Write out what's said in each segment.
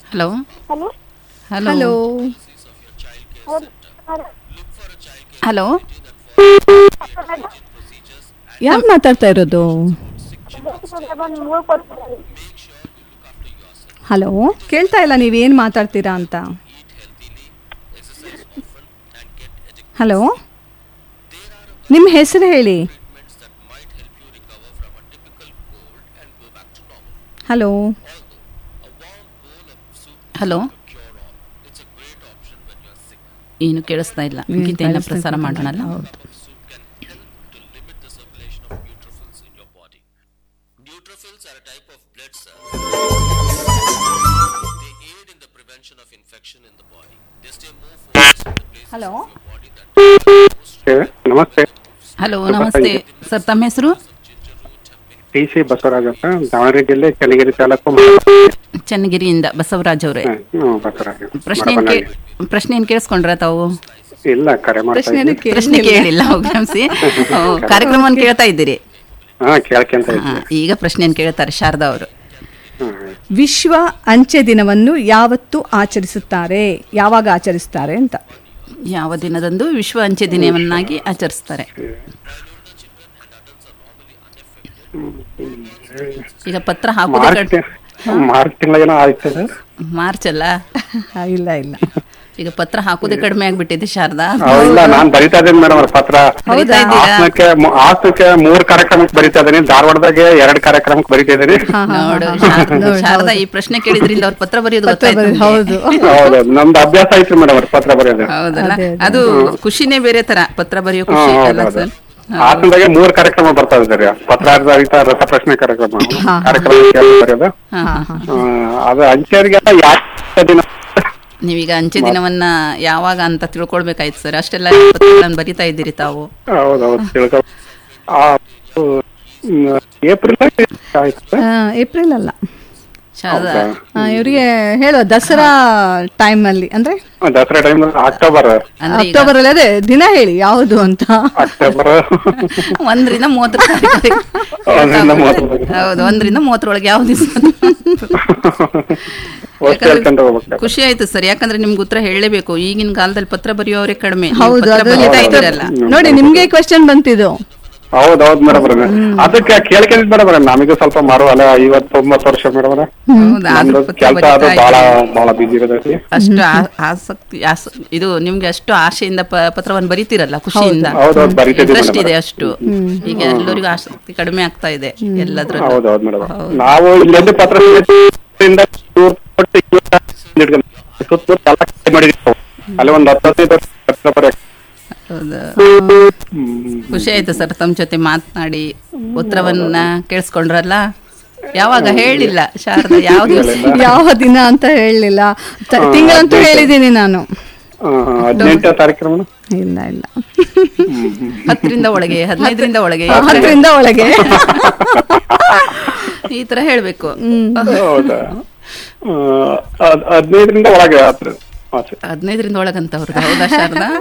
Hello hello hello hello ಯಾರು ಮಾತಾಡ್ತಾ ಇರೋದು ಹಲೋ ಕೇಳ್ತಾ ಇಲ್ಲ ನೀವೇನು ಮಾತಾಡ್ತೀರಾ ಅಂತ ಹಲೋ ನಿಮ್ಮ ಹೆಸರು ಹೇಳಿ ಹಲೋ ಹಲೋ ಏನು ಕೇಳಿಸ್ತಾ ಇಲ್ಲ ಗೀತೆಯನ್ನ ಪ್ರಸಾರ ಮಾಡೋಣಲ್ಲ Neutrophils are a type of blood cell. They aid in the prevention of infection in the body. They stay more focused in the places hello of your body that ನಮಸ್ತೆ hello ನಮಸ್ತೆ sir ತಮ್ಮ ಹೆಸರು T C Basavaraj ಅಂತ ದಾವಣಗೆರೆ ಜಿಲ್ಲೆ ಚನ್ನಗಿರಿ ತಾಲೂಕು ಚನ್ನಗಿರಿಯಿಂದ ಬಸವರಾಜ್ ಅವರೇ ಹ್ಮ್, ಬಸವರಾಜ್ ಪ್ರಶ್ನೆ ಏನ್ ಕೇ- ಪ್ರಶ್ನೆ ಏನ್ ಕೇಳಿಸ್ಕೊಂಡ್ರ ತಾವು ಇಲ್ಲ ಕರೆ ಮಾಡ್ತಾ ಪ್ರಶ್ನೆನೂ ಇದ್ದೀನಿ ಪ್ರಶ್ನೆ ಕೇಳಿಲ್ಲ ಗಮನಿಸಿ ಕಾರ್ಯಕ್ರಮವನ್ನು ಕೇಳ್ತಾ ಇದ್ದೀರಿ ಹಾ ಕೇಳ್ಕೊಂತ ಹಾ, ಇದ್ದೀನಿ ಈಗ ಪ್ರಶ್ನೆಯನ್ನು ಕೇಳ್ತಾರೆ ಶಾರದಾ ಅವರು ಹ್ಮ್. ವಿಶ್ವ ಅಂಚೆ ದಿನವನ್ನು ಯಾವತ್ತು ಆಚರಿಸುತ್ತಾರೆ ಯಾವಾಗ ಆಚರಿಸ್ತಾರೆ ಅಂತ ಯಾವ ದಿನದಂದು ವಿಶ್ವ ಅಂಚೆ ದಿನವನ್ನಾಗಿ ಆಚರಿಸ್ತಾರೆ ಈಗ ಪತ್ರ ಹಾಕುದೇ ಮಾರ್ಚ್ ಕಡ್ ಮಾರ್ಚ್ ತಿಂಗಳೇನೋ ಆಯ್ತು ಸರ್ ಮಾರ್ಚ್ ಅಲ್ಲ ಇಲ್ಲ ಇಲ್ಲ ಈಗ ಪತ್ರ ಹಾಕುದೇ ಕಡಿಮೆ ಆಗ್ಬಿಟ್ಟಿದೆ ಶಾರದಾ ಇಲ್ಲ ನಾನ್ ಬರಿತಾ ಇದ್ದೀನಿ ಮೇಡಮ್ ಪತ್ರ ಬರಿತಾ ಇದ್ದೀರಾ ಹಾಸನಕ್ಕೆ ಮು- ಹಾಸನಕ್ಕೆ ಮೂರ್ ಕಾರ್ಯಕ್ರಮಕ್ಕೆ ಬರಿತಾ ಇದ್ದೀನಿ ಧಾರವಾಡದಾಗೆ ಎರಡ್ ಕಾರ್ಯಕ್ರಮಕ್ಕೆ ಬರಿತಾ ಇದ್ದೀನಿ ನೋಡು ಶಾರದಾ- ಶಾರದಾ ಈ ಪ್ರಶ್ನೆ ಕೇಳಿದ್ರಿಂದ ಅವ್ರ ಪತ್ರ ಬರೆಯೋದು ಗೊತ್ತಾಯ್ತು ನಮ್ಗೆ. ಹೌದು ಹೌದು ನಮ್ದು ಅಭ್ಯಾಸ ಐತ್ರಿ ಮೇಡಮ್ ಪತ್ರ ಬರೆಯೋದು ಹೌದಲ್ಲ ಅದೇ, ಅದೇ. ಅದು ಖುಷಿನೇ ಬೇರೆ ತರ ಪತ್ರ ಬರೆಯೋ ಹ್ಮ್ ಖುಷಿ ಅಲ್ಲ ಹೌದು ಸರ್ ಹಾಸನದಾಗೆ ಮೂರ್ ಕಾರ್ಯಕ್ರಮ ಬರ್ತಾ ಇದ್ದಾರೆ ಪತ್ರಾಧಾರಿತ ರಸಪ್ರಶ್ನೆ ಕಾರ್ಯಕ್ರಮ ಕಾರ್ಯಕ್ರಮ ಕೇಳಿ ಬರೆಯೋದು ಹಾ, ಹಾ, ಹಾ. ಆ, ಅದು ಅಂಚೆಯವರಿಗೆಲ್ಲ ಯಾವ ದಿನ ನೀವೀಗ ಅಂಚೆ ದಿನವನ್ನ ಯಾವಾಗ ಅಂತ ತಿಳ್ಕೊಳ್ಬೇಕಾಯ್ತು ಸರ್ ಅಷ್ಟೆಲ್ಲ ಪತ್ರಗಳನ್ನು ಬರಿತಾ ಇದ್ದೀರಿ ತಾವು ಹೌದೌದು ತಿಳ್ಕೊ ಆ, ಹ್ಮ್, ಏಪ್ರಿಲ್ ಆಯ್ತು ಆ, ಏಪ್ರಿಲ್ ಅಲ್ಲ ಶಾರದಾ ಹೌದಾ? ಇವರಿಗೆ ಹೇಳೋ ದಸರಾ ಟೈಮ್ ಅಲ್ಲಿ ಅಂದ್ರೆ ದಸರಾ ಟೈಮ್ ಅಕ್ಟೋಬರ್ ಅಂದ್ರೆ ಈಗ ಅಕ್ಟೋಬರ್ ಅಲ್ಲಿ ಅದೇ ದಿನ ಹೇಳಿ ಯಾವುದು ಅಂತ ಅಕ್ಟೋಬರ್ ಒಂದರಿಂದ ಮೂವತ್ತರ ಒಂದರಿಂದ ಮೂವತ್ತರವರೆಗೆ. ಹೌದು ಒಂದರಿಂದ ಮೂವತ್ತರೊಳಗೆ ಯಾವ ದಿವಸ ಒಟ್ಟು ಹೇಳ್ಕೊಂಡು ಹೋಗ್ಬೇಕು ಖುಷಿ ಆಯ್ತು ಸರ್ ಯಾಕಂದ್ರೆ ನಿಮ್ಗೆ ಉತ್ತರ ಹೇಳಲೇಬೇಕು ಈಗಿನ ಕಾಲದಲ್ಲಿ ಪತ್ರ ಬರೆಯೋರೇ ಕಡಿಮೆ ನೀವು ಹೌದು ಪತ್ರ ಅದ್ರಲ್ಲಿ ಬರೀತಾ ಇದ್ದೀರಲ್ಲ ನೋಡಿ ನಿಮ್ಗೆ ಕ್ವಶನ್ ಬಂತಿದ್ದು ಹೌದೌದು ಮೇಡಮ್ ಅದಕ್ಕೆ ಕೇಳ್ಕೊಂಡಿದ್ ಮೇಡಮ್ ನಮಗೂ ಸ್ವಲ್ಪ ಮಾರುವಲ್ಲ ಐವತ್ತೊಂಬತ್ತು ವರ್ಷ ಮೇಡಮ್ ಹೌದಾ ಆದ್ರೂ ನಮ್ದು ಪತ್ರ ಕೆಲಸ ಬರೀತಾ ಅದು ಬಹಳ ಇದ್ದೀರಿ. ಬಹಳ ಬಿಜಿ ಇರೋದೈತಿ ಅಷ್ಟು ಆ- ಆಸಕ್ತಿ ಆಸ- ಇದು ನಿಮ್ಗೆ ಅಷ್ಟು ಆಶೆಯಿಂದ ಪ- ಪತ್ರವನ್ನು ಬರೀತಿರಲ್ಲ ಖುಷಿಯಿಂದ ಹೌದೌದು ಬರಿತಿದ್ದೀವಿ ಇಂಟ್ರೆಸ್ಟ್ ಮೇಡಮ್ ಇದೆ ಅಷ್ಟು ಈಗ ಎಲ್ಲರಿಗೂ ಆಸಕ್ತಿ ಕಡಿಮೆ ಆಗ್ತಾ ಇದೆ ಎಲ್ಲದ್ರಲ್ಲೂ ಹೌದೌದು ಮೇಡಮ್ ನಾವು ಇಲ್ಲೆಂದು ಪತ್ರ ಇಂದ ದೂರ ಕೊಟ್ಟು ಇಲ್ಲಿ ಹಿಡ್ಕೊಂಡು ಸುತ್ತಮುತ್ತ ಎಲ್ಲ ಕಡೆ ಮಾಡಿದೀವಿ ನಾವು. ಅಲ್ಲಿ ಒಂದು ಹತ್ತು ಹದಿನೈದು ವರ್ಷ ಪತ್ರ ಬರೆಯಕ್ಕೆ. ಹೌದು ಹ್ಮ್. ಖುಷಿ ಆಯ್ತು ಸರ್ ತಮ್ಮ ಜೊತೆ ಮಾತನಾಡಿ ಉತ್ತರವನ್ನ ಕೇಳಿಸ್ಕೊಂಡ್ರಲ್ಲ ಯಾವಾಗ ಹೇಳಿಲ್ಲ ಶಾರದಾ ಯಾವ ದಿವಸ ಯಾವ ದಿನ ಅಂತ ಹೇಳಲಿಲ್ಲ ತಿಂಗಳಂತೂ ಹೇಳಿದ್ದೀನಿ ನಾನು ಆ, ಹದಿನೆಂಟನೇ ತಾರೀಕು ಮೇಡಮ್ ಇಲ್ಲ ಇಲ್ಲ ಹತ್ತರಿಂದ ಒಳಗೆ ಹದಿನೈದರಿಂದ ಒಳಗೆ ಹತ್ತರಿಂದ ಒಳಗೆ ಈ ತರ ಹೇಳ್ಬೇಕು ಹೌದಾ ಆ, ಹದ್- ಹದಿನೈದರಿಂದ ಒಳಗೆ ಹತ್ರ ಆಚೆ ಹದಿನೈದರಿಂದ ಒಳಗಂತ ಅವ್ರದ್ದು ಹೌದಾ ಶಾರದಾ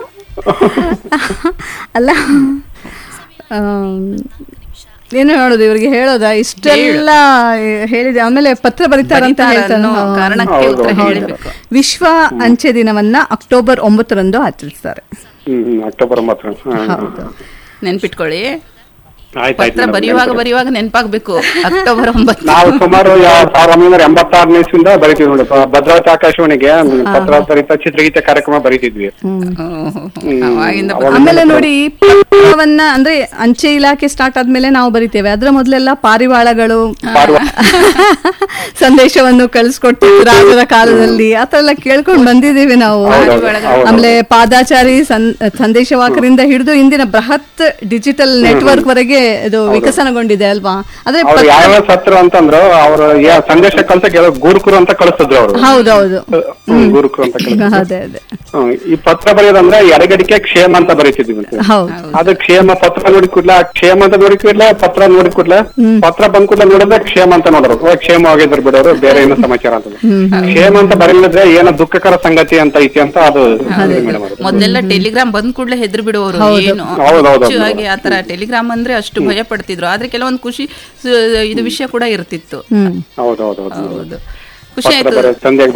ಅಲ್ಲ ಆಮ್, ಏನು ಹೇಳೋದು ಇವ್ರಿಗೆ ಹೇಳೋದಾ ಇಷ್ಟೆಲ್ಲ ಹೇಳಿದೆ ಆಮೇಲೆ ಪತ್ರ ಬರೀತಾರಂತ ಬರೀತಾರ ಹೇಳ್ತಾರೆ ಅನ್ನೋ ಕಾರಣಕ್ಕೆ ಹೌದು, ಉತ್ತರ ಹೌದು. ಹೇಳಬೇಕು ವಿಶ್ವ ಅಂಚೆ ದಿನವನ್ನ ಅಕ್ಟೋಬರ್ ಒಂಬತ್ತರಂದು ಆಚರಿಸ್ತಾರೆ ಹ್ಮ್ ಹ್ಮ್, ಅಕ್ಟೋಬರ್ ಒಂಬತ್ತು ಹಾ, ಹಾ. ಹೌದು ನೆನ್ಪಿಟ್ಕೊಳ್ಳಿ ಆಯ್ತು ಆಯ್ತು ಪತ್ರ ಮೇಡಮ್. ಬರೆಯುವಾಗ ಬರೆಯುವಾಗ ನೆನ್ಪಾಗ್ಬೇಕು ಅಕ್ಟೋಬರ್ ಒಂಬತ್ತು ನಾವು ಸುಮಾರು ಯಾವ- ಸಾವಿರದ ಒಂಬೈನೂರ ಎಂಬತ್ತಾರನೇ ಇಸ್ವಿಯಿಂದ ಬರಿತೀವಿ ನೋಡಿ ಪ- ಭದ್ರಾವತಿ ಆಕಾಶವಾಣಿಗೆ ಪತ್ರಾಧಾರಿತ ಚಿತ್ರಗೀತೆ ಕಾರ್ಯಕ್ರಮ ಬರಿತಿದ್ವಿ ಅವಾಗಿಂದ ಅವಾಗ ಆಮೇಲೆ ನೋಡಿ ಪತ್ರವನ್ನ ಅಂದ್ರೆ ಅಂಚೆ ಇಲಾಖೆ ಸ್ಟಾರ್ಟ್ ಆದ್ಮೇಲೆ ನಾವು ಬರಿತೇವೆ ಅದ್ರ ಮೊದಲೆಲ್ಲ ಪಾರಿವಾಳಗಳು ಸಂದೇಶವನ್ನು ಕಳಿಸ್ಕೊಡ್ತಿದ್ರು ರಾಜರ ಕಾಲದಲ್ಲಿ ಆತರ ಎಲ್ಲ ಕೇಳ್ಕೊಂಡು ಬಂದಿದ್ದೀವಿ ನಾವು ಹೌದೌದು, ಹೌದೌದು. ಆಮೇಲೆ ಪಾದಾಚಾರಿ ಸಂ- ಸಂದೇಶವಾಹಕರಿಂದ ಹಿಡಿದು ಇಂದಿನ ಬೃಹತ್ ಡಿಜಿಟಲ್ ನೆಟ್ವರ್ಕ್ ವರೆಗೆ ಇದು ವಿಕಸನಗೊಂಡಿದೆ ಅಲ್ವಾ ಆದ್ರೆ ಅವ್ರು ಪತ್ರ- ಯಾವ ಸತ್ರು ಅಂತಂದ್ರು ಅವ್ರು ಯಾ- ಸಂದೇಶ ಕಳ್ಸಕ್ಕೆ ಏನೋ ಗೂರ್ಕುರು ಅಂತ ಕಳಿಸಿದ್ರು ಅವರು ಹೌದೌದು ಗೂರ್ಕುರು ಅಂತ ಕಳಿಸಿದ್ರು ಅದೇ ಅದೇ ಹ್ಮ್. ಈ ಪತ್ರ ಬರೆಯೋದಂದ್ರೆ ಎಡಗಡಿಕೆ ಕ್ಷೇಮ ಅಂತ ಬರೀತಿದ್ವಿ ಅಂತ ಹೌದು ಅದು ಕ್ಷೇಮ ಪತ್ರ ನೋಡಿ ಕೂಡ್ಲೆ ಆ ಕ್ಷೇಮ ಅಂತ ನೋಡಿ ಕೂಡ್ಲೆ ಪತ್ರ ನೋಡಿ ಕೂಡ್ಲೆ ಪತ್ರ ಬಂದ್ ಕೂಡ್ಲೆ ನೋಡಿದ್ರೆ ಕ್ಷೇಮ ಅಂತ ನೋಡ್ರು ಓ, ಕ್ಷೇಮವಾಗಿದ್ರು ಬಿಡೋರು ಬೇರೆ ಏನೋ ಸಮಾಚಾರ ಅಂತ ಕ್ಷೇಮ ಅಂತ ಬರೀಲಿದ್ರೆ ಏನೋ ದುಃಖಕರ ಸಂಗತಿ ಅಂತ ಐತಿ ಅಂತ ಅದು ಮೇಡಮ್ ಅದು ಮೊದಲೆಲ್ಲ ಟೆಲಿಗ್ರಾಮ್ ಬಂದ್ ಕೂಡಲೇ ಹೆದ್ರು ಬಿಡುವವರು ಏನು ಹೌದು, ಹೌದು, ಹೆಚ್ಚು ಆಗಿ ಆತರ ಟೆಲಿಗ್ರಾಮ್ ಅಂದ್ರೆ ಅಷ್ಟು ಭಯ ಪಡ್ತಿದ್ರು ಆದ್ರೆ ಕೆಲವೊಂದು ಖುಷಿ ಸ- ಇದು ವಿಷಯ ಕೂಡ ಇರ್ತಿತ್ತು ಹ್ಮ್ ಹೌದೌದು ಹೌದು ಹೌದು ಖುಷಿ ಪತ್ರ ಆಯ್ತು ಬರೋ ಸಂದೇಹ